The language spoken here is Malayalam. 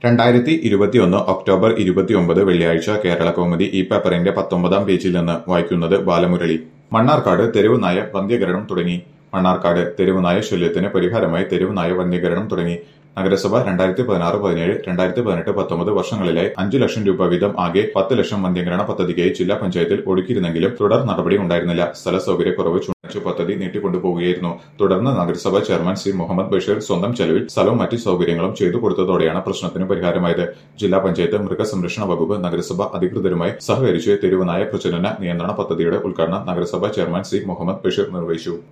രണ്ടായിരത്തി ഇരുപത്തിയൊന്ന് ഒക്ടോബർ ഇരുപത്തിയൊമ്പത് വെള്ളിയാഴ്ച കേരള കൗമുദി ഈ പേപ്പറിന്റെ പത്തൊമ്പതാം പേജിൽ നിന്ന് വായിക്കുന്നത് ബാലമുരളി മണ്ണാർക്കാട് തെരുവ് നായ വന്ധ്യകരണം തുടങ്ങി മണ്ണാർക്കാട് തെരുവ് നായ ശല്യത്തിന് പരിഹാരമായി തെരുവ് നായ വന്ധ്യകരണം തുടങ്ങി നഗരസഭ രണ്ടായിരത്തി പതിനാറ് പതിനേഴ് രണ്ടായിരത്തി പതിനെട്ട് പത്തൊമ്പത് വർഷങ്ങളിലായി അഞ്ചു ലക്ഷം രൂപ വീതം ആകെ പത്ത് ലക്ഷം വന്ധ്യകരണ പദ്ധതിക്കായി ജില്ലാ പഞ്ചായത്തിൽ ഒടുക്കിയിരുന്നെങ്കിലും തുടർ നടപടി ഉണ്ടായിരുന്നില്ല സ്ഥല സൗകര്യക്കുറവ് ചുണച്ചു പദ്ധതി നീട്ടിക്കൊണ്ടുപോവുകയായിരുന്നു തുടർന്ന് നഗരസഭ ചെയർമാൻ സി മുഹമ്മദ് ബഷീർ സ്വന്തം ചെലവിൽ സ്ഥലവും മറ്റ് സൗകര്യങ്ങളും ചെയ്തു കൊടുത്തതോടെയാണ് പ്രശ്നത്തിന് പരിഹാരമായത് ജില്ലാ പഞ്ചായത്ത് മൃഗസംരക്ഷണ വകുപ്പ് നഗരസഭ അധികൃതരുമായി സഹകരിച്ച് തെരുവുനായ പ്രചരണ നിയന്ത്രണ പദ്ധതിയുടെ ഉദ്ഘാടനം നഗരസഭ ചെയർമാൻ സി മുഹമ്മദ് ബഷീർ നിർവഹിച്ചു